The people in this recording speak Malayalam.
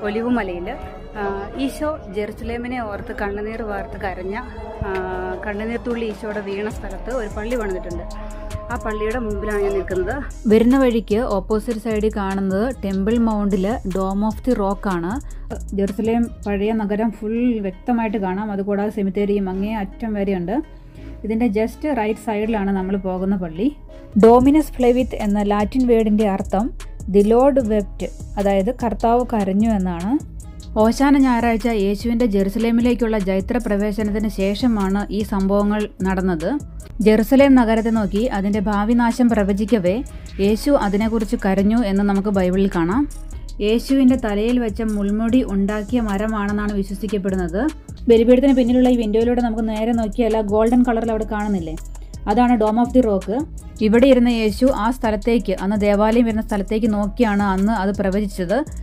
ഒലിവുമലയിൽ ഈശോ ജെറുസലേമിനെ ഓർത്ത് കണ്ണുനീർ വാർത്ത് കരഞ്ഞ ആ, കണ്ണുനീർ തുള്ളി ഈശോയുടെ വീണ സ്ഥലത്ത് ഒരു പള്ളി പണിതിട്ടുണ്ട് ആ പള്ളിയുടെ മുമ്പിലാണ് ഞാൻ നിൽക്കുന്നത് വരുന്ന വഴിക്ക് ഓപ്പോസിറ്റ് സൈഡിൽ കാണുന്നത് ടെമ്പിൾ മൗണ്ടിൽ ഡോം ഓഫ് ദി റോക്ക് ആണ് ജെറുസലേം പഴയ നഗരം ഫുൾ വ്യക്തമായിട്ട് കാണാം അതുകൂടാതെ സെമിത്തേരിയും അങ്ങേ അറ്റം വരെയുണ്ട് ഇതിൻ്റെ ജസ്റ്റ് റൈറ്റ് സൈഡിലാണ് നമ്മൾ പോകുന്ന പള്ളി ഡോമിനസ് ഫ്ലെവിത്ത് എന്ന ലാറ്റിൻ വേർഡിൻ്റെ അർത്ഥം ദി ലോഡ് വെപ്റ്റ് അതായത് കർത്താവ് കരഞ്ഞു എന്നാണ് ഓശാന ഞായറാഴ്ച യേശുവിൻ്റെ ജെറുസലേമിലേക്കുള്ള ജൈത്ര പ്രവേശനത്തിന് ശേഷമാണ് ഈ സംഭവങ്ങൾ നടന്നത് ജെറുസലേം നഗരത്തെ നോക്കി അതിൻ്റെ ഭാവി നാശം പ്രവചിക്കവേ യേശു അതിനെക്കുറിച്ച് കരഞ്ഞു എന്ന് നമുക്ക് ബൈബിളിൽ കാണാം യേശുവിൻ്റെ തലയിൽ വെച്ച മുൾമുടി ഉണ്ടാക്കിയ മരമാണെന്നാണ് വിശ്വസിക്കപ്പെടുന്നത് ബലിപീഠത്തിന് പിന്നിലുള്ള ഈ വിൻഡോയിലൂടെ നമുക്ക് നേരെ നോക്കിയാൽ ആ ഗോൾഡൻ കളറിൽ അവിടെ കാണുന്നില്ലേ അതാണ് ഡോം ഓഫ് ദി റോക്ക് ഇവിടെ ഇരുന്ന യേശു ആ സ്ഥലത്തേക്ക് അന്ന് ദേവാലയം വരുന്ന സ്ഥലത്തേക്ക് നോക്കിയാണ് അന്ന് അത് പ്രവചിച്ചത്